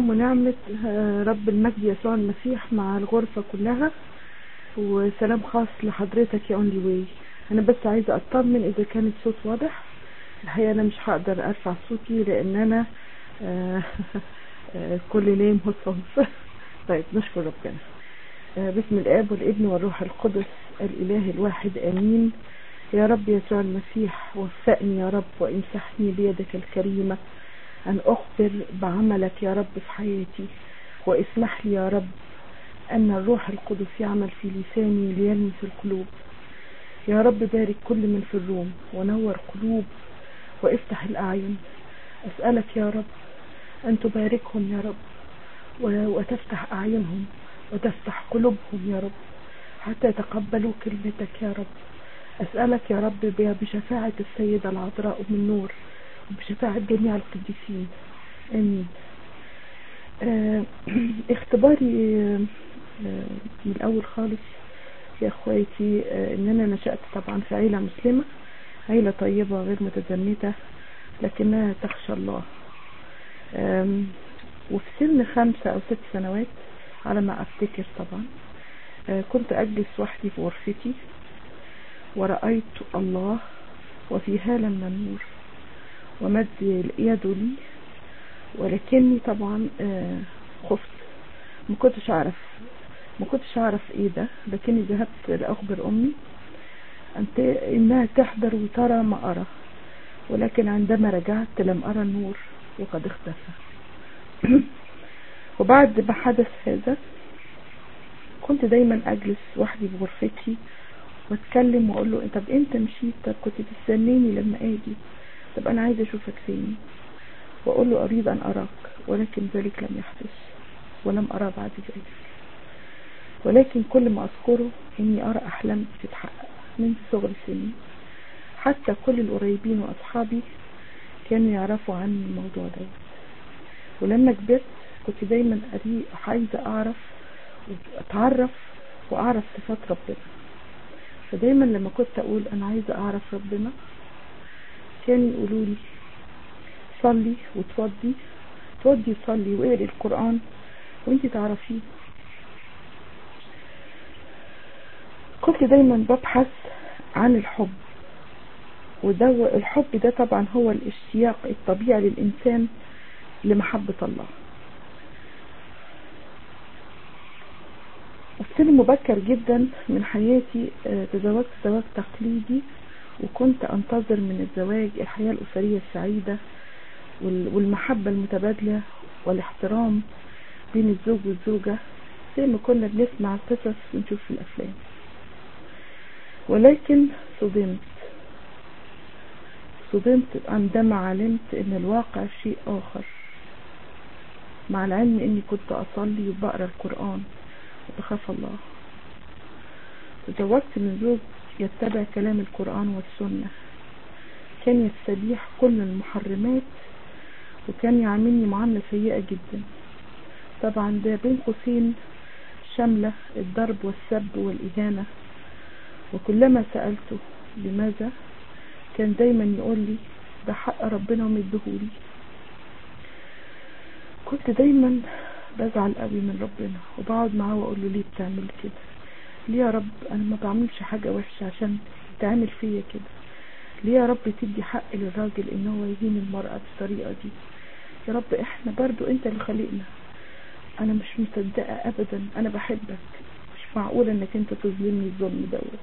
سلام ونعمة آه، رب المجد يسوع المسيح مع الغرفة كلها وسلام خاص لحضرتك يا اونلي واي انا بس عايزة اطمن اذا كان الصوت واضح الحقيقة انا مش هقدر ارفع صوتي لان انا آه، آه، كل نايم هصف طيب نشكر ربنا آه، باسم الاب والابن والروح القدس الاله الواحد امين يا رب يسوع المسيح وفقني يا رب وامسحني بيدك الكريمة أن أخبر بعملك يا رب في حياتي واسمح لي يا رب أن الروح القدس يعمل في لساني ليلمس القلوب يا رب بارك كل من في الروم ونور قلوب وافتح الأعين أسألك يا رب أن تباركهم يا رب و- وتفتح أعينهم وتفتح قلوبهم يا رب حتى يتقبلوا كلمتك يا رب أسألك يا رب ب- بشفاعة السيدة العذراء أم النور وبشفاعة جميع القديسين آمين آه، اختباري آه، آه، من الأول خالص يا اخواتي آه، ان انا نشأت طبعا في عيلة مسلمة عيلة طيبة غير متزمتة لكنها تخشى الله آم، وفي سن خمسة او ست سنوات على ما افتكر طبعا آه، كنت اجلس وحدي في غرفتي ورأيت الله وفي هالة من النور ومد يده لي ولكني طبعا آه، خفت ما كنتش اعرف ما كنتش اعرف ايه ده لكني ذهبت لاخبر امي أنت انها تحضر وترى ما ارى ولكن عندما رجعت لم ارى النور وقد اختفى وبعد ما حدث هذا كنت دايما اجلس وحدي في غرفتي واتكلم واقول له طب انت مشيت طب كنت تستنيني لما اجي طب انا عايزه اشوفك فين واقول له اريد ان اراك ولكن ذلك لم يحدث ولم ارى بعد ذلك ولكن كل ما اذكره اني ارى احلام بتتحقق من صغر سني حتى كل القريبين واصحابي كانوا يعرفوا عني الموضوع ده ولما كبرت كنت دايما أري عايزه اعرف اتعرف واعرف صفات ربنا فدايما لما كنت اقول انا عايزه اعرف ربنا كانوا يقولوا لي صلي وتوضي تودي تصلي واقري القرآن وانت تعرفيه كنت دايما ببحث عن الحب وده الحب ده طبعا هو الاشتياق الطبيعي للإنسان لمحبة الله وفي سن مبكر جدا من حياتي آه، تزوجت زواج تقليدي وكنت انتظر من الزواج الحياة الأسرية السعيدة وال- والمحبة المتبادلة والاحترام بين الزوج والزوجة زي ما كنا بنسمع قصص ونشوف في الأفلام ولكن صدمت صدمت عندما علمت ان الواقع شيء اخر مع العلم اني كنت اصلي وبقرا القرآن وبخاف الله تزوجت من زوج يتبع كلام القرآن والسنة كان يستبيح كل المحرمات وكان يعاملني معاملة سيئة جدا طبعا ده بين قوسين شاملة الضرب والسب والإهانة وكلما سألته لماذا كان دايما يقول لي ده حق ربنا ومدهولي كنت دايما بزعل قوي من ربنا وبقعد معاه واقول له ليه بتعمل كده ليه يا رب انا ما بعملش حاجة وحشة عشان تعمل فيا كده ليه يا رب تدي حق للراجل ان هو يهين المرأة بالطريقة دي يا رب احنا برضو انت اللي خلقنا انا مش مصدقة ابدا انا بحبك مش معقول انك انت تظلمني الظلم دوت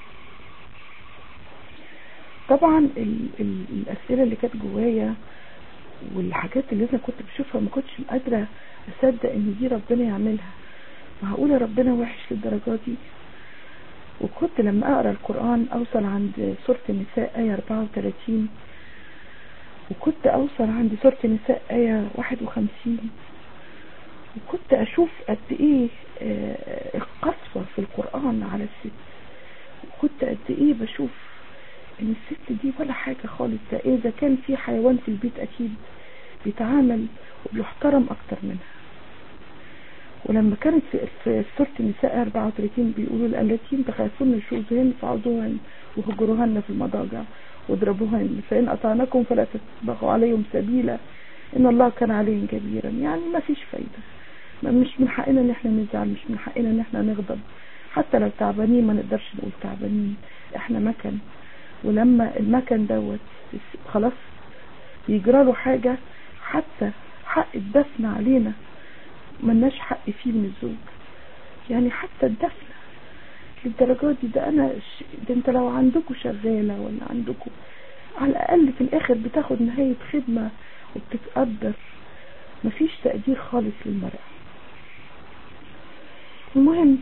طبعا ال ال الاسئلة اللي كانت جوايا والحاجات اللي انا كنت بشوفها ما كنتش قادرة اصدق ان دي ربنا يعملها معقولة ربنا وحش للدرجة دي وكنت لما اقرا القرآن اوصل عند سورة النساء آية 34 وكنت اوصل عند سورة النساء آية 51 وكنت اشوف قد ايه آه، القسوة في القرآن على الست وكنت قد ايه بشوف ان الست دي ولا حاجة خالص ده اذا كان في حيوان في البيت اكيد بيتعامل وبيحترم اكتر منها ولما كانت في في سورة النساء 34 بيقولوا التي تخافون نشوزهن فعظوهن وهجروهن في المضاجع واضربوهن فإن أطعنكم فلا تتبغوا عليهم سبيلا إن الله كان عليهم كبيرا يعني ما فيش فايدة مش من حقنا ان احنا نزعل مش من حقنا ان احنا نغضب حتى لو تعبانين ما نقدرش نقول تعبانين احنا مكن ولما المكن دوت خلاص يجرى له حاجة حتى حق الدفن علينا ملناش حق فيه من الزوج يعني حتى الدفن للدرجات دي ده انا ش... ده انت لو عندكم شغالة ولا عندكم على الاقل في الاخر بتاخد نهاية خدمة وبتتقدر مفيش تقدير خالص للمرأة المهم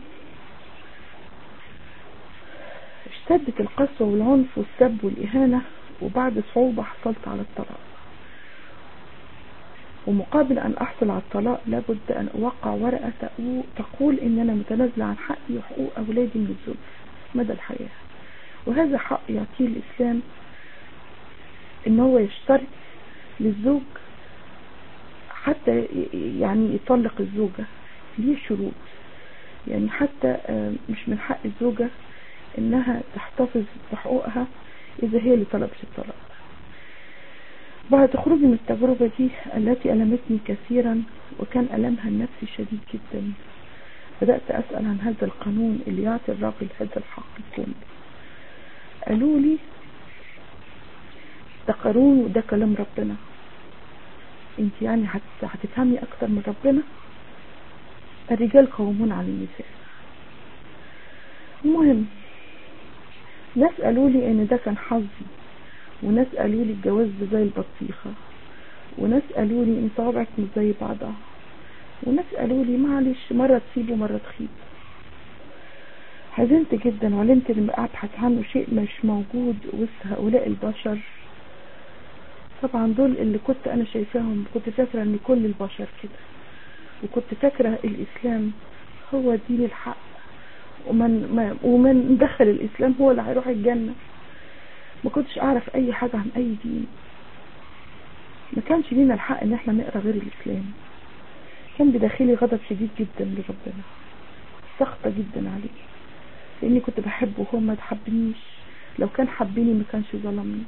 اشتدت القسوة والعنف والسب والإهانة وبعد صعوبة حصلت على الطلاق ومقابل أن أحصل على الطلاق لابد أن أوقع ورقة تقول إن أنا متنازلة عن حقي وحقوق أولادي من الزوج مدى الحياة وهذا حق يعطيه الإسلام إن هو يشترط للزوج حتى يعني يطلق الزوجة ليه شروط يعني حتى مش من حق الزوجة انها تحتفظ بحقوقها اذا هي اللي طلبت الطلاق بعد خروجي من التجربة دي التي ألمتني كثيرا وكان ألمها النفسي شديد جدا بدأت أسأل عن هذا القانون اللي يعطي الراجل هذا الحق الكامل قالوا لي ده قانون وده كلام ربنا انت يعني هتفهمي اكتر من ربنا الرجال قوامون على النساء المهم ناس قالوا لي ان ده كان حظي وناس قالوا لي الجواز ده زي البطيخة وناس قالوا لي ان صوابعك مش زي بعضها وناس قالوا لي معلش مرة تسيب ومرة تخيب حزنت جدا وعلمت ان ابحث عنه شيء مش موجود وسط هؤلاء البشر طبعا دول اللي كنت انا شايفاهم كنت فاكرة ان كل البشر كده وكنت فاكرة الاسلام هو دين الحق ومن ما ومن دخل الاسلام هو اللي هيروح الجنة ما كنتش اعرف اي حاجة عن اي دين ما كانش لينا الحق ان احنا نقرا غير الاسلام كان بداخلي غضب شديد جدا لربنا سخطة جدا عليه لاني كنت بحبه وهو ما تحبنيش لو كان حبني ما كانش ظلمني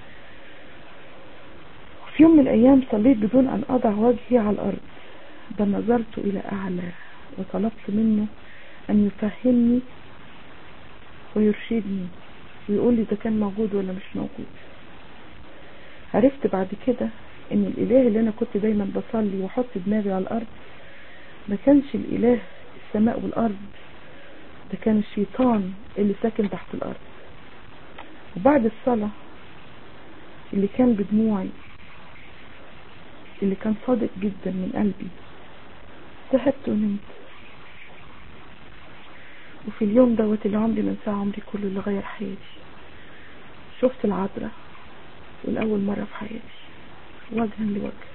في يوم من الايام صليت بدون ان اضع وجهي على الارض بل نظرت الى اعلى وطلبت منه ان يفهمني ويرشدني ويقول لي ده كان موجود ولا مش موجود عرفت بعد كده ان الاله اللي انا كنت دايما بصلي واحط دماغي على الارض ما كانش الاله السماء والارض ده كان الشيطان اللي ساكن تحت الارض وبعد الصلاة اللي كان بدموعي اللي كان صادق جدا من قلبي ذهبت ونمت وفي اليوم دوت اللي عمري ما انساه عمري كله اللي غير حياتي شفت العذراء والأول مرة في حياتي وجها لوجه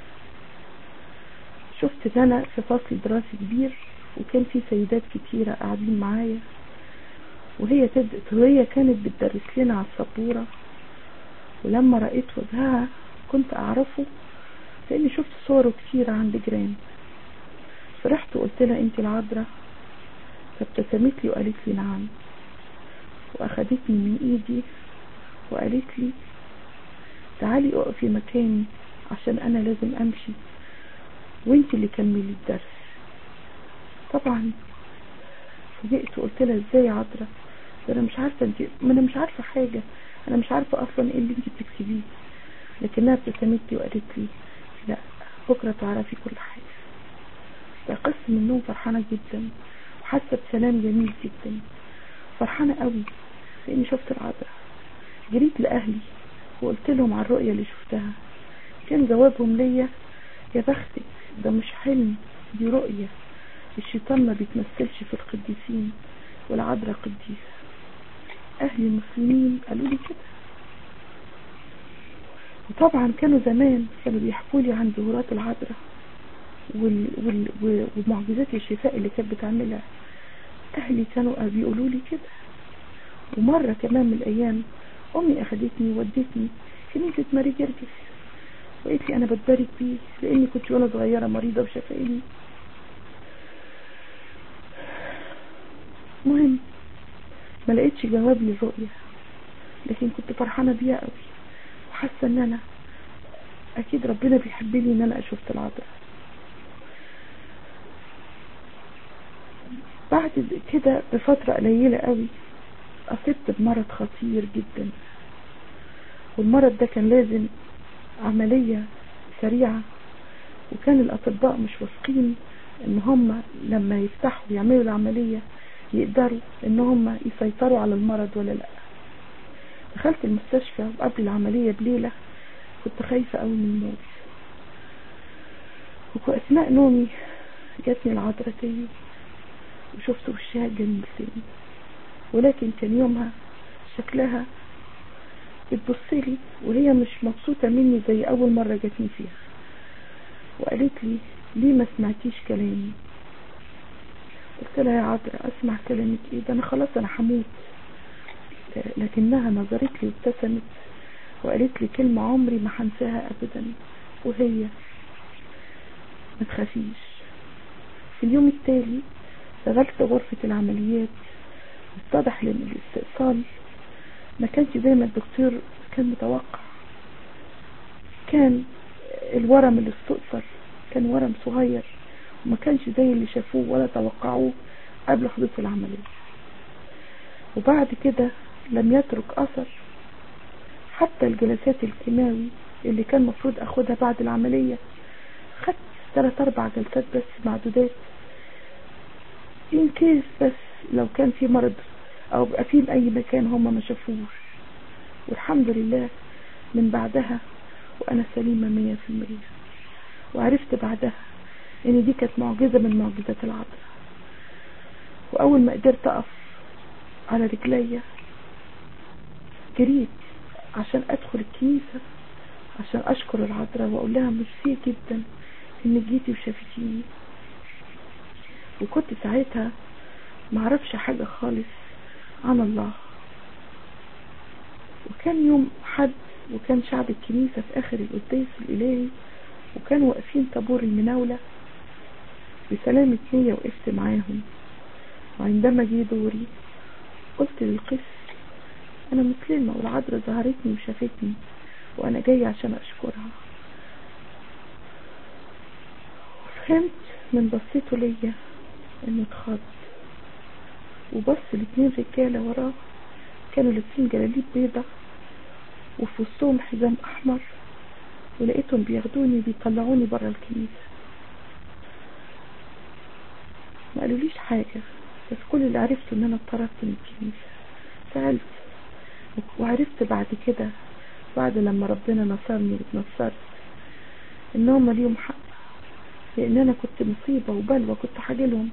شفت ان انا في فصل دراسي كبير وكان في سيدات كتيرة قاعدين معايا وهي تد... وهي كانت بتدرس لنا على السبورة ولما رأيت وجهها كنت أعرفه لأني شفت صوره كتير عند جيران فرحت وقلت لها انت العذراء فابتسمت لي وقالت لي نعم واخدتني من ايدي وقالت لي تعالي اقفي مكاني عشان انا لازم امشي وانت اللي كملي الدرس طبعا فوجئت وقلت لها ازاي يا عذراء ده انا مش عارفه انت ما انا مش عارفه حاجه انا مش عارفه اصلا ايه اللي انت بتكتبيه لكنها ابتسمت لي وقالت لي لا بكره تعرفي كل حاجه استيقظت من النوم فرحانه جدا وحاسه بسلام جميل جدا فرحانه قوي لاني شفت العذراء جريت لاهلي وقلت لهم على الرؤيه اللي شفتها كان جوابهم ليا يا بختك ده مش حلم دي رؤيه الشيطان ما بيتمثلش في القديسين والعذراء قديسه اهلي المسلمين قالوا لي كده وطبعا كانوا زمان كانوا بيحكوا لي عن ظهورات العذراء وال... وال... ومعجزات الشفاء اللي كانت بتعملها اهلي كانوا بيقولوا لي كده ومرة كمان من الايام امي اخدتني وودتني كنيسة ماري جرجس وقالت لي انا بتبارك بيه لاني كنت وانا صغيرة مريضة وشفائني مهم ما لقيتش جواب للرؤية لكن كنت فرحانة بيها قوي وحاسة ان انا اكيد ربنا بيحبني ان انا شفت العذراء بعد كده بفترة قليلة قوي أصبت بمرض خطير جدا والمرض ده كان لازم عملية سريعة وكان الأطباء مش واثقين ان هم لما يفتحوا يعملوا العملية يقدروا ان هم يسيطروا على المرض ولا لا دخلت المستشفى وقبل العملية بليلة كنت خايفة قوي من الموت وأثناء نومي جاتني العذراء تاني وشفت وشها جميل تاني ولكن كان يومها شكلها بتبصلي وهي مش مبسوطة مني زي أول مرة جاتني فيها وقالت لي ليه ما سمعتيش كلامي قلت لها يا عذراء اسمع كلامك ايه ده انا خلاص انا هموت لكنها نظرت لي وابتسمت وقالت لي كلمة عمري ما هنساها ابدا وهي ما تخافيش في اليوم التالي شغلت غرفة العمليات اتضح لان الاستئصال ما كانش زي ما الدكتور كان متوقع كان الورم اللي استؤصل كان ورم صغير وما كانش زي اللي شافوه ولا توقعوه قبل حدوث العملية وبعد كده لم يترك أثر حتى الجلسات الكيماوي اللي كان مفروض أخدها بعد العملية خدت ثلاث أربع جلسات بس معدودات إن كيس بس لو كان في مرض أو بقى في أي مكان هما ما شافوش والحمد لله من بعدها وأنا سليمة مية في المية وعرفت بعدها ان دي كانت معجزة من معجزات العذراء واول ما قدرت اقف على رجليا جريت عشان ادخل الكنيسة عشان اشكر العذراء واقول لها ميرسي جدا انك جيتي وشافتيني وكنت ساعتها معرفش حاجة خالص عن الله وكان يوم حد وكان شعب الكنيسة في اخر القداس الالهي وكانوا واقفين طابور المناولة بسلامة نية وقفت معاهم وعندما جه دوري قلت للقس انا مسلمة والعذراء ظهرتني وشافتني وانا جاية عشان اشكرها وفهمت من بصيته ليا انه اتخض وبص الاتنين رجالة وراه كانوا لابسين جلاليب بيضة وفي وسطهم حزام احمر ولقيتهم بياخدوني بيطلعوني برا الكنيسة ما قالوليش حاجة بس كل اللي عرفته ان انا اتطردت من الكنيسة سألت وعرفت بعد كده بعد لما ربنا نصرني واتنصرت ان هما ليهم حق لان انا كنت مصيبة وبلوى كنت حاجلهم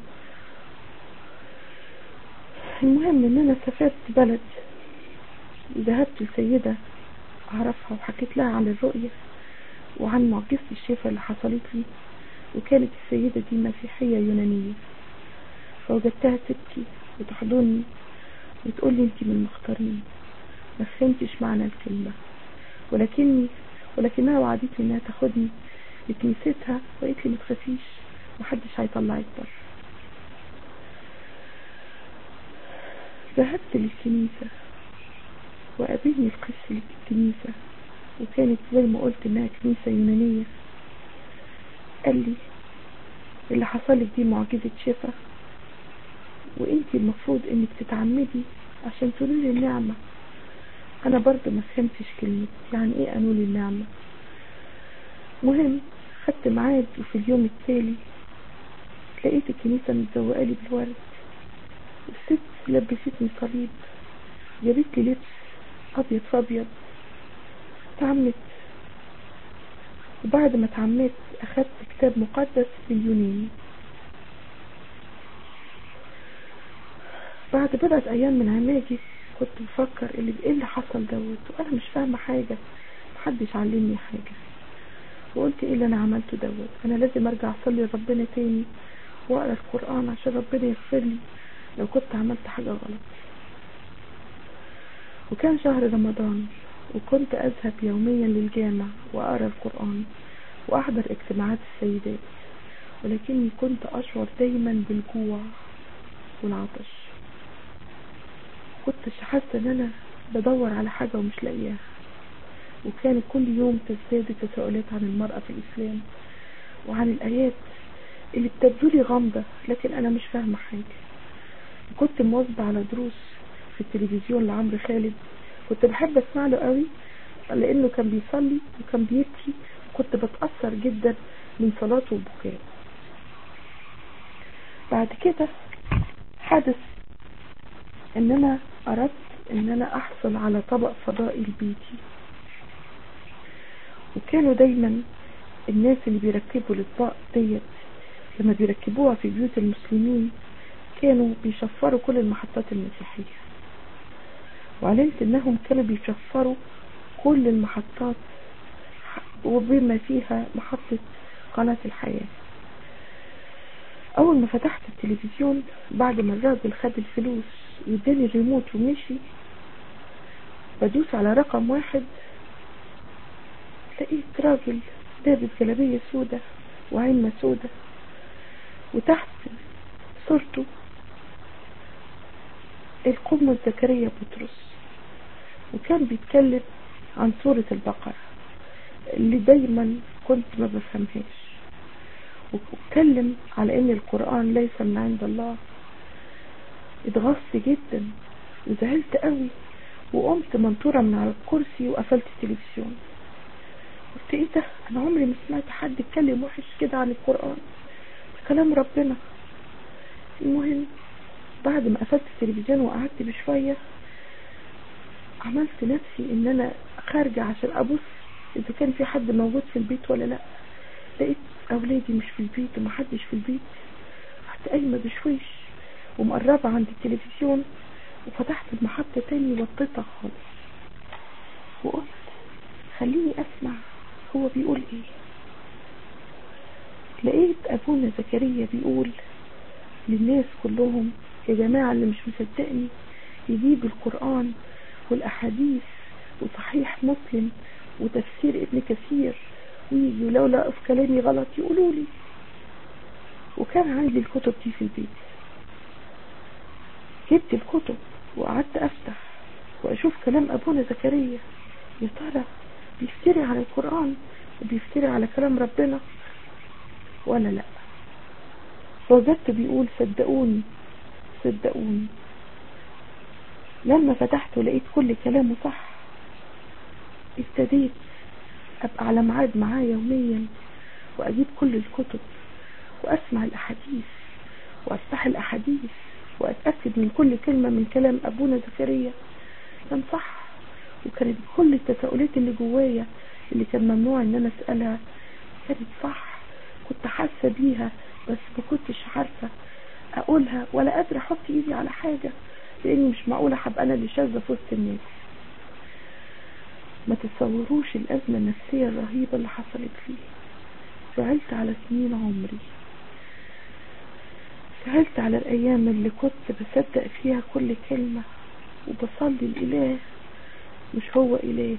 المهم ان انا سافرت بلد وذهبت لسيدة اعرفها وحكيت لها عن الرؤية وعن معجزة الشفاء اللي حصلت لي وكانت السيدة دي مسيحية يونانية فوجدتها تبكي وتحضني وتقول لي انت من المختارين ما فهمتش معنى الكلمة ولكني ولكنها وعدتني انها تاخدني لكنيستها وقالت لي ما تخافيش محدش هيطلعك بره ذهبت للكنيسة وقابلني القس الكنيسة وكانت زي ما قلت انها كنيسة يونانية قال لي اللي حصل لك دي معجزة شفا وانت المفروض انك تتعمدي عشان تقولي النعمة انا برضه ما فهمتش كلمة يعني ايه قانون النعمة مهم خدت ميعاد وفي اليوم التالي لقيت الكنيسة متزوقة لي بالورد الست لبستني صليب جابت لي لبس ابيض فابيض اتعمت وبعد ما اتعمت اخدت كتاب مقدس باليوناني بعد بضعة ايام من عماجي كنت بفكر اللي ايه اللي حصل دوت وانا مش فاهمة حاجة محدش علمني حاجة وقلت ايه اللي انا عملته دوت انا لازم ارجع اصلي لربنا تاني واقرا القرآن عشان ربنا يغفر لي لو كنت عملت حاجة غلط وكان شهر رمضان وكنت أذهب يوميا للجامع وأقرأ القرآن وأحضر اجتماعات السيدات ولكني كنت أشعر دايما بالجوع والعطش كنت حاسة ان انا بدور على حاجة ومش لاقياها وكان كل يوم تزداد التساؤلات عن المرأة في الإسلام وعن الآيات اللي بتبدو لي غامضة لكن أنا مش فاهمة حاجة كنت مواظبة على دروس في التلفزيون لعمرو خالد كنت بحب اسمع له قوي لانه كان بيصلي وكان بيبكي كنت بتأثر جدا من صلاته وبكائه بعد كده حدث ان انا اردت ان انا احصل على طبق فضائي لبيتي وكانوا دايما الناس اللي بيركبوا الاطباق ديت لما بيركبوها في بيوت المسلمين كانوا بيشفروا كل المحطات المسيحية وعلمت انهم كانوا بيشفروا كل المحطات وبما فيها محطة قناة الحياة اول ما فتحت التلفزيون بعد ما الراجل خد الفلوس واداني الريموت ومشي بدوس على رقم واحد لقيت راجل لابس جلابية سودة وعينة سودة وتحت صورته القمة زكريا بطرس وكان بيتكلم عن سورة البقرة اللي دايما كنت ما بفهمهاش واتكلم على ان القرآن ليس من عند الله اتغصت جدا وزعلت قوي وقمت منطورة من على الكرسي وقفلت التلفزيون قلت ايه ده انا عمري ما سمعت حد يتكلم وحش كده عن القرآن كلام ربنا المهم بعد ما قفلت التلفزيون وقعدت بشوية عملت نفسي ان انا خارجة عشان ابص اذا كان في حد موجود في البيت ولا لا لقيت اولادي مش في البيت ومحدش في البيت رحت قايمة بشويش ومقربة عند التلفزيون وفتحت المحطة تاني وطيتها خالص وقلت خليني اسمع هو بيقول ايه لقيت ابونا زكريا بيقول للناس كلهم يا جماعة اللي مش مصدقني يجيب القرآن والاحاديث وصحيح مسلم وتفسير ابن كثير ويجي ولو لقوا في كلامي غلط يقولوا لي وكان عندي الكتب دي في البيت جبت الكتب وقعدت افتح واشوف كلام ابونا زكريا يا ترى بيفتري على القرآن وبيفتري على كلام ربنا ولا لا فوجدت بيقول صدقوني صدقوني لما فتحت ولقيت كل كلامه صح ابتديت ابقى على ميعاد معاه يوميا واجيب كل الكتب واسمع الاحاديث وافتح الاحاديث واتاكد من كل كلمه من كلام ابونا زكريا كان صح وكانت كل التساؤلات اللي جوايا اللي كان ممنوع ان انا اسالها كانت صح كنت حاسه بيها بس ما كنتش عارفه اقولها ولا قادره احط ايدي على حاجه لاني مش معقوله هبقى انا اللي شاذه في وسط الناس ما تتصوروش الازمه النفسيه الرهيبه اللي حصلت فيه زعلت على سنين عمري زعلت على الايام اللي كنت بصدق فيها كل كلمه وبصلي الاله مش هو الهي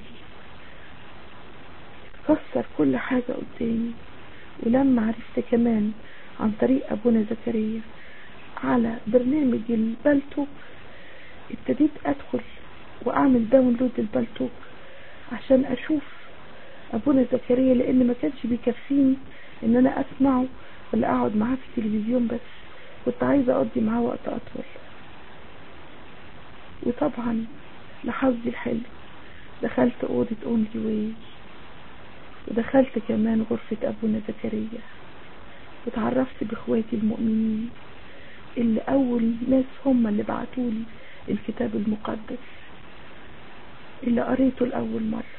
كسر كل حاجه قدامي ولما عرفت كمان عن طريق ابونا زكريا على برنامج البلتوك ابتديت ادخل واعمل داونلود البلتوك عشان اشوف ابونا زكريا لان ما كانش بيكفيني ان انا اسمعه ولا اقعد معاه في التلفزيون بس كنت عايزه اقضي معاه وقت اطول وطبعا لحظي الحلو دخلت اوضه اونلي واي ودخلت كمان غرفة أبونا زكريا وتعرفت بإخواتي المؤمنين اللي أول ناس هم اللي بعتولي الكتاب المقدس اللي قريته لأول مرة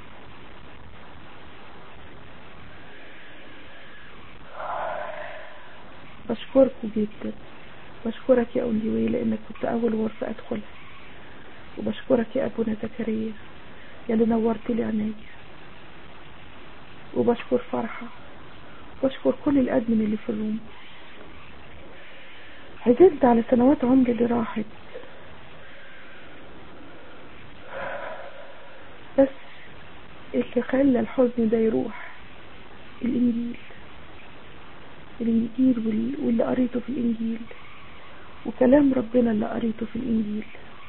بشكركم جدا بشكرك يا أوليوي لأنك كنت أول غرفة أدخلها وبشكرك يا أبونا زكريا يا اللي نورت لي عينيا وبشكر فرحة وبشكر كل الأدمن اللي في الروم حزنت على سنوات عمري اللي راحت بس اللي خلى الحزن ده يروح الإنجيل الإنجيل واللي قريته في الإنجيل وكلام ربنا اللي قريته في الإنجيل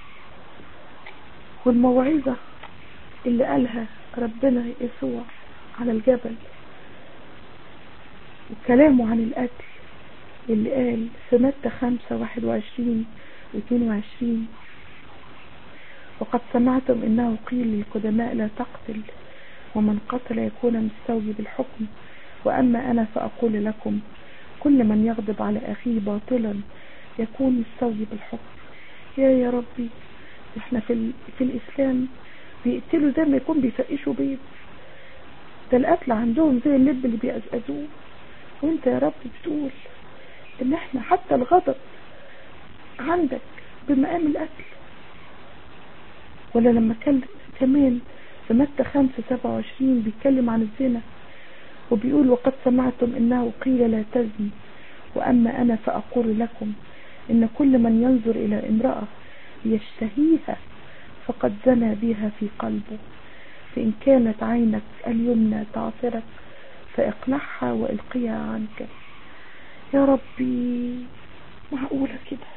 والموعظة اللي قالها ربنا يسوع على الجبل وكلامه عن القتل اللي قال في متى خمسة واحد وعشرين واثنين وعشرين وقد سمعتم انه قيل للقدماء لا تقتل ومن قتل يكون مستوجب بالحكم واما انا فاقول لكم كل من يغضب على اخيه باطلا يكون مستوجب بالحكم يا يا ربي احنا في, في الاسلام بيقتلوا زي ما يكون بيفقشوا بيض ده القتل عندهم زي اللب اللي بيأزأزوه وانت يا رب بتقول ان احنا حتى الغضب عندك بمقام القتل ولا لما كان كمان في متى خمسة سبعة وعشرين بيتكلم عن الزنا وبيقول وقد سمعتم انه قيل لا تزني واما انا فاقول لكم ان كل من ينظر الى امرأة يشتهيها فقد زنى بها في قلبه فإن كانت عينك اليمنى تعثرك فاقلعها والقيها عنك يا ربي معقولة كده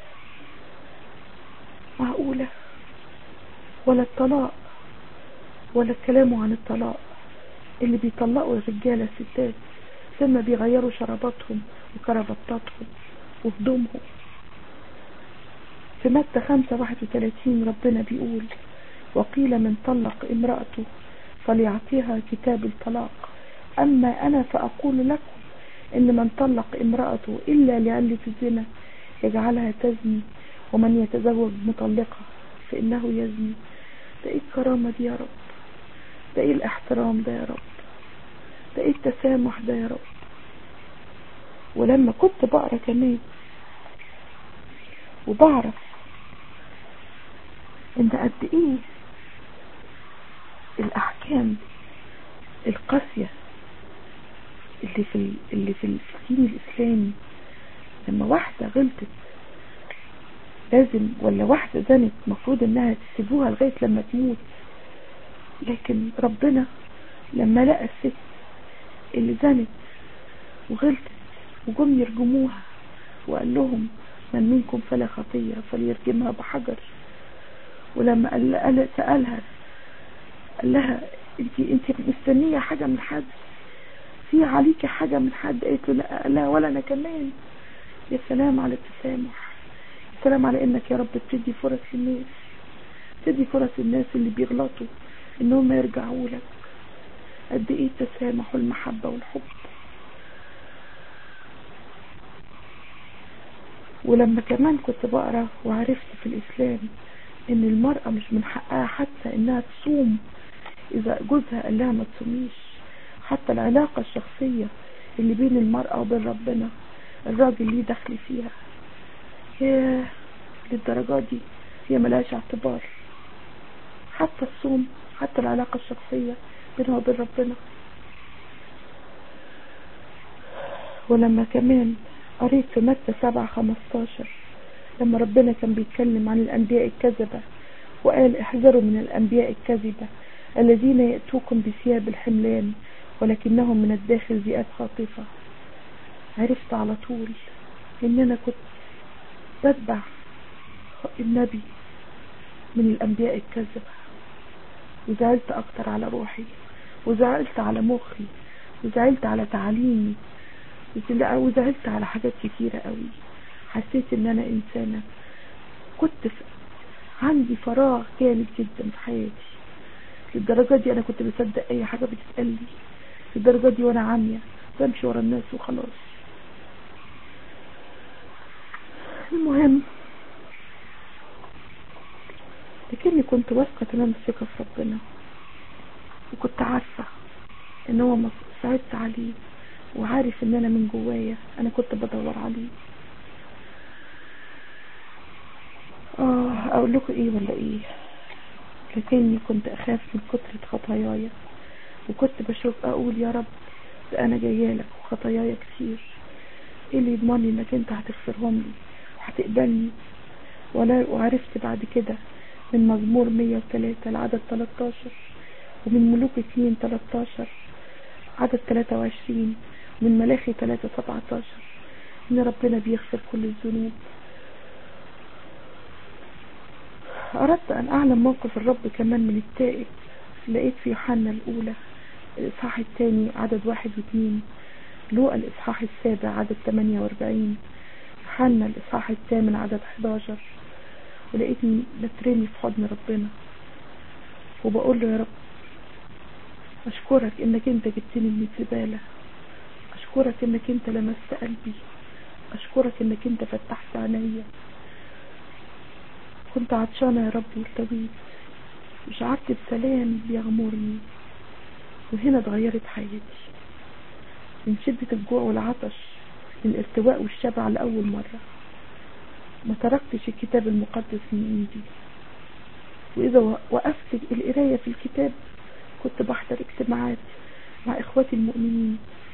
معقولة ولا الطلاق ولا الكلام عن الطلاق اللي بيطلقوا الرجالة الستات ثم بيغيروا شراباتهم وكرافطاتهم وهدومهم في متى خمسة واحد وثلاثين ربنا بيقول وقيل من طلق امرأته فليعطيها كتاب الطلاق أما أنا فأقول لكم إن من طلق امرأته إلا لعلة الزنا يجعلها تزني ومن يتزوج مطلقة فإنه يزني ده إيه الكرامة دي يا رب ده إيه الاحترام ده يا رب ده إيه التسامح ده يا رب ولما كنت بقرا كمان وبعرف ان قد ايه الاحكام القاسية اللي في اللي في الدين الاسلامي لما واحدة غلطت لازم ولا واحدة زنت مفروض انها تسيبوها لغاية لما تموت لكن ربنا لما لقى الست اللي زنت وغلطت وجم يرجموها وقال لهم من منكم فلا خطية فليرجمها بحجر ولما قال قال سألها قال لها انت انت مستنية حاجة من حد في عليكي حاجة من حد قالت له لا لا ولا انا كمان يا سلام على التسامح يا سلام على انك يا رب بتدي فرص للناس تدي فرص للناس اللي بيغلطوا انهم يرجعوا لك قد ايه التسامح والمحبة والحب ولما كمان كنت بقرا وعرفت في الاسلام ان المرأة مش من حقها حتى انها تصوم اذا جوزها قال لها ما تصوميش حتى العلاقة الشخصية اللي بين المرأة وبين ربنا الراجل ليه دخل فيها ياه للدرجة دي هي ملهاش اعتبار حتى الصوم حتى العلاقة الشخصية بينها وبين ربنا ولما كمان قريت في متى سبعة خمستاشر لما ربنا كان بيتكلم عن الأنبياء الكذبة وقال احذروا من الأنبياء الكذبة الذين يأتوكم بثياب الحملان ولكنهم من الداخل ذئاب خاطفة عرفت على طول ان انا كنت بتبع النبي من الانبياء الكذبة وزعلت اكتر على روحي وزعلت على مخي وزعلت على تعليمي وزعلت على حاجات كتيرة قوي حسيت ان انا انسانة كنت في عندي فراغ جامد جدا في حياتي للدرجة دي انا كنت بصدق اي حاجة بتتقال لي للدرجة دي وانا عامية بمشي ورا الناس وخلاص المهم لكني كنت واثقة تمام الثقة في ربنا وكنت عارفة ان هو ساعدت عليه وعارف ان انا من جوايا انا كنت بدور عليه اه اقول لكم ايه ولا ايه لكني كنت اخاف من كترة خطاياي وكنت بشوف اقول يا رب ده انا جايه لك وخطاياي كتير ايه اللي يضمن لي انك انت هتغفرهم لي وهتقبلني ولا وعرفت بعد كده من مزمور 103 العدد 13 ومن ملوك 2 13 عدد 23 من ملاخي 3 17 ان ربنا بيغفر كل الذنوب اردت ان اعلم موقف الرب كمان من التائب لقيت في يوحنا الاولى الاصحاح الثاني عدد واحد واثنين لوقا الاصحاح السابع عدد 48 يوحنا الإصحاح الثامن عدد 11 ولقيتني بترمي في حضن ربنا وبقول له يا رب أشكرك إنك أنت جبتني من الزبالة أشكرك إنك أنت لمست قلبي أشكرك إنك أنت فتحت عينيا كنت عطشانة يا رب والتويت وشعرت بسلام بيغمرني وهنا اتغيرت حياتي من شدة الجوع والعطش للارتواء والشبع لأول مرة ما تركتش الكتاب المقدس من ايدي واذا وقفت القراية في الكتاب كنت بحضر اجتماعات مع اخواتي المؤمنين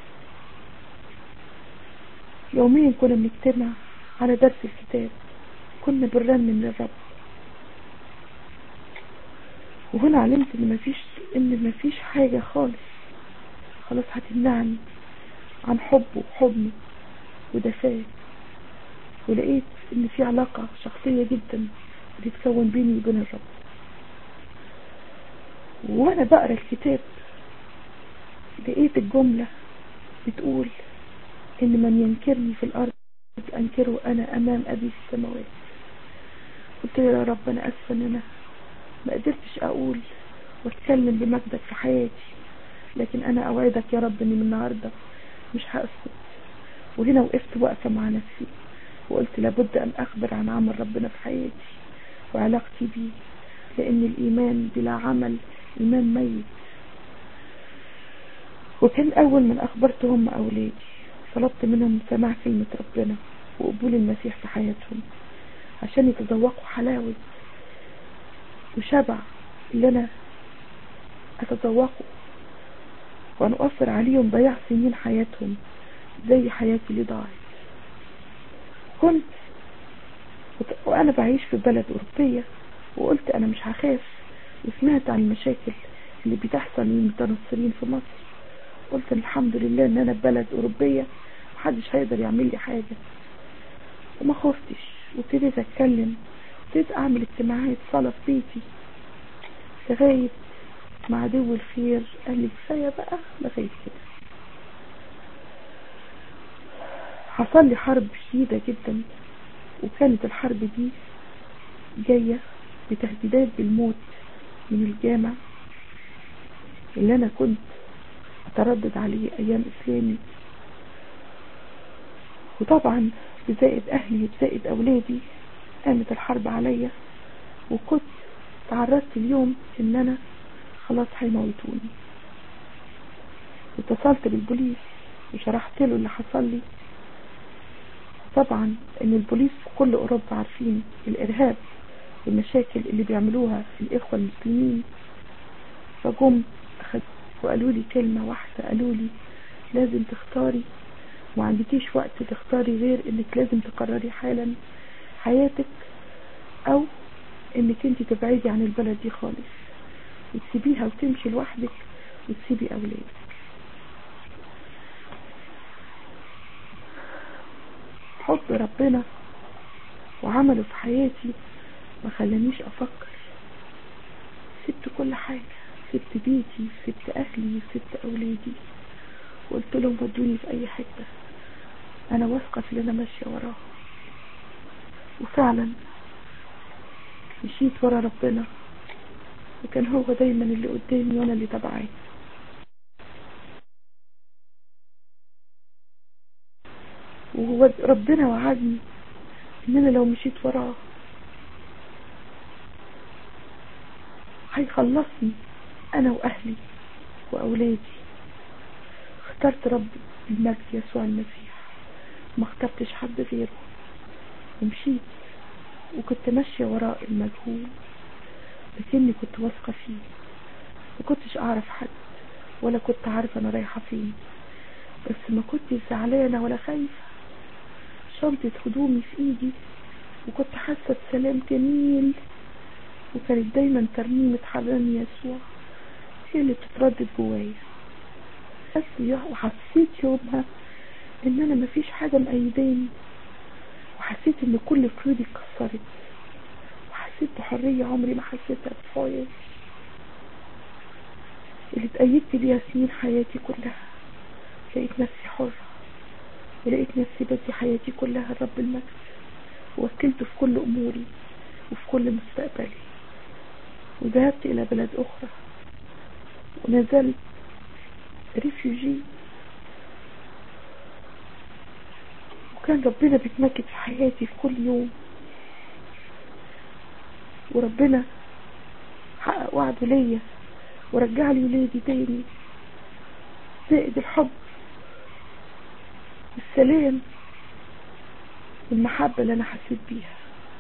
يوميا كنا بنجتمع على درس الكتاب كنا بنرنم للرب وهنا علمت ان مفيش ان مفيش حاجة خالص خلاص هتمنعني عن حبه وحضنه ودفاه ولقيت ان في علاقة شخصية جدا بتتكون بيني وبين الرب وانا بقرا الكتاب لقيت الجملة بتقول ان من ينكرني في الارض انكره انا امام ابي في السماوات قلت له يا رب انا اسفه ان انا ما قدرتش اقول واتكلم بمجدك في حياتي لكن انا اوعدك يا رب اني من النهارده مش هاسكت وهنا وقفت واقفه مع نفسي وقلت لابد ان اخبر عن عمل ربنا في حياتي وعلاقتي بيه لان الايمان بلا عمل ايمان ميت وكان اول من اخبرت هم اولادي طلبت منهم سماع كلمة ربنا وقبول المسيح في حياتهم عشان يتذوقوا حلاوة وشبع اللي انا اتذوقه وانا اؤثر عليهم ضياع سنين حياتهم زي حياتي اللي ضاعت كنت وانا بعيش في بلد اوروبية وقلت انا مش هخاف وسمعت عن المشاكل اللي بتحصل للمتنصرين في مصر قلت الحمد لله ان انا في بلد اوروبية محدش هيقدر يعمل لي حاجة وما خفتش وابتديت اتكلم ابتديت اعمل اجتماعات صلاة في بيتي لغاية مع عدو الخير قال لي كفاية بقى لغاية كده حصل لي حرب شديدة جدا وكانت الحرب دي جاية بتهديدات بالموت من الجامع اللي انا كنت اتردد عليه ايام اسلامي وطبعا بزائد اهلي بزائد اولادي قامت الحرب عليا وكنت تعرضت اليوم ان انا خلاص هيموتوني اتصلت بالبوليس وشرحت له اللي حصل لي طبعا ان البوليس في كل اوروبا عارفين الارهاب والمشاكل اللي بيعملوها الاخوة المسلمين فجم وقالوا لي كلمة واحدة قالوا لي لازم تختاري ما عندكيش وقت تختاري غير انك لازم تقرري حالا حياتك او انك انت تبعدي عن البلد دي خالص وتسيبيها وتمشي لوحدك وتسيبي اولادك حب ربنا وعمله في حياتي ما خلانيش افكر سبت كل حاجة سبت بيتي سبت اهلي سبت اولادي وقلت لهم ودوني في اي حتة انا واثقة في اللي انا ماشية وراه وفعلا مشيت ورا ربنا وكان هو دايما اللي قدامي وانا اللي تبعاه وهو ربنا وعدني ان انا لو مشيت وراه هيخلصني انا واهلي واولادي اخترت رب المجد يسوع المسيح ما اخترتش حد غيره ومشيت وكنت ماشية وراء المجهول لكني كنت واثقة فيه ما كنتش اعرف حد ولا كنت عارفة انا رايحة فين بس ما كنتش زعلانة ولا خايفة شنطة هدومي في ايدي وكنت حاسة بسلام جميل وكانت دايما ترنيمة حراني يسوع هي اللي بتتردد جوايا بس وحسيت يومها ان انا مفيش حاجة مأيداني وحسيت ان كل قيودي اتكسرت وحسيت بحرية عمري ما حسيتها بفايز اللي اتأيدت بيها سنين حياتي كلها لقيت نفسي حرة ولقيت نفسي بدي حياتي كلها لرب المجد ووكلته في كل أموري وفي كل مستقبلي وذهبت إلى بلد أخرى ونزلت ريفيوجي وكان ربنا بيتمجد في حياتي في كل يوم وربنا حقق وعده ليا ورجع لي ولادي تاني زائد الحب والسلام والمحبة اللي أنا حسيت بيها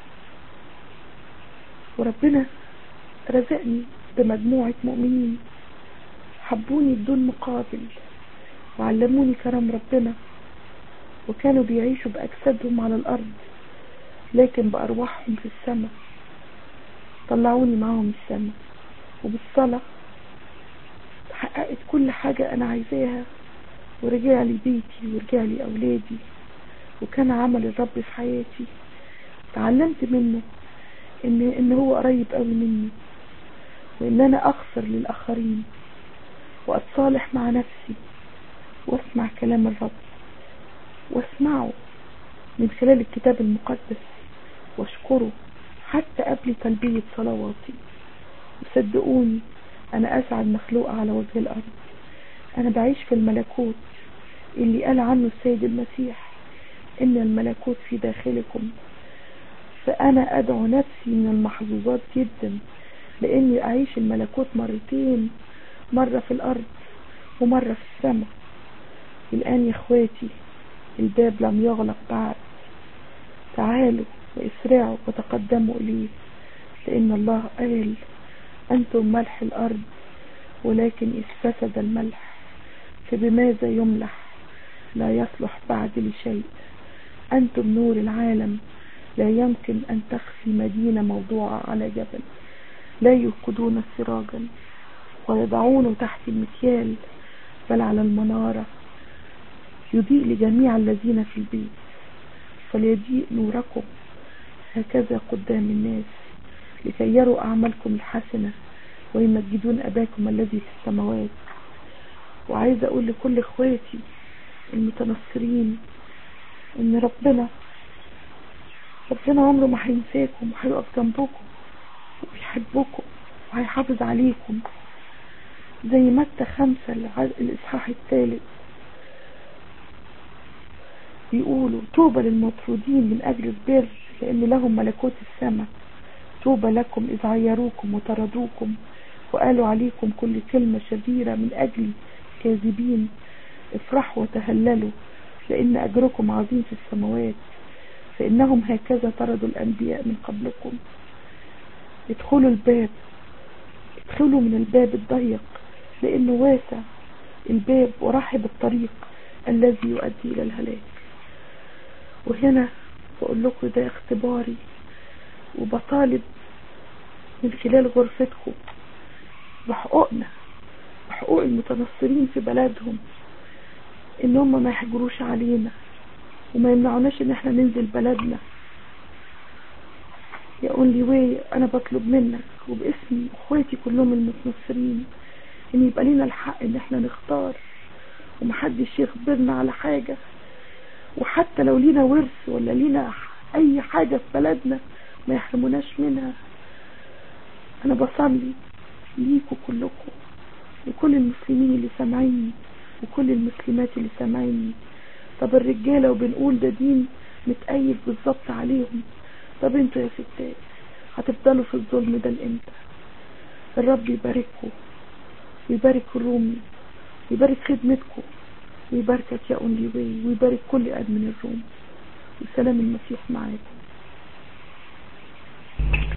وربنا رزقني بمجموعة مؤمنين حبوني بدون مقابل وعلموني كرم ربنا وكانوا بيعيشوا بأجسادهم على الأرض لكن بأرواحهم في السماء طلعوني معاهم السماء وبالصلاة حققت كل حاجة أنا عايزاها ورجع لي بيتي ورجع لي أولادي وكان عمل الرب في حياتي تعلمت منه إن, إن هو قريب قوي مني وإن أنا أغفر للآخرين وأتصالح مع نفسي واسمع كلام الرب واسمعه من خلال الكتاب المقدس واشكره حتى قبل تلبية صلواتي وصدقوني أنا أسعد مخلوقة على وجه الأرض أنا بعيش في الملكوت اللي قال عنه السيد المسيح إن الملكوت في داخلكم فأنا أدعو نفسي من المحظوظات جدا لأني أعيش الملكوت مرتين مرة في الأرض ومرة في السماء الآن يا إخواتي الباب لم يغلق بعد تعالوا واسرعوا وتقدموا إليه لأن الله قال أنتم ملح الأرض ولكن إذ فسد الملح فبماذا يملح لا يصلح بعد لشيء أنتم نور العالم لا يمكن أن تخفي مدينة موضوعة على جبل لا يوقدون سراجا ويضعونه تحت المكيال بل على المنارة يضيء لجميع الذين في البيت فليضيء نوركم هكذا قدام الناس لكي يروا أعمالكم الحسنة ويمجدون أباكم الذي في السماوات وعايزة أقول لكل إخواتي المتنصرين إن ربنا ربنا عمره ما هينساكم وهيقف جنبكم وبيحبكم وهيحافظ عليكم زي متى خمسة الإصحاح الثالث بيقولوا طوبى للمطرودين من أجل البر لأن لهم ملكوت السماء طوبى لكم إذ عيروكم وطردوكم وقالوا عليكم كل كلمة شريرة من أجل كاذبين افرحوا وتهللوا لأن أجركم عظيم في السماوات فإنهم هكذا طردوا الأنبياء من قبلكم ادخلوا الباب ادخلوا من الباب الضيق لأنه واسع الباب ورحب الطريق الذي يؤدي إلى الهلاك وهنا بقول لكم ده اختباري وبطالب من خلال غرفتكم بحقوقنا بحقوق المتنصرين في بلدهم ان هم ما يحجروش علينا وما يمنعوناش ان احنا ننزل بلدنا يا اونلي واي انا بطلب منك وباسم اخواتي كلهم المتنصرين ان يبقى لنا الحق ان احنا نختار ومحدش يخبرنا على حاجة وحتى لو لينا ورث ولا لينا اي حاجة في بلدنا ما يحرموناش منها انا بصلي ليكوا كلكم لكل المسلمين اللي سامعيني وكل المسلمات اللي سامعيني طب الرجالة وبنقول ده دين متأيد بالظبط عليهم طب انتوا يا ستات هتفضلوا في الظلم ده لامتى الرب يبارككم ويبارك الرومي ويبارك خدمتكم ويباركك يا اونلي واي ويبارك كل قد من الروم وسلام المسيح معاكم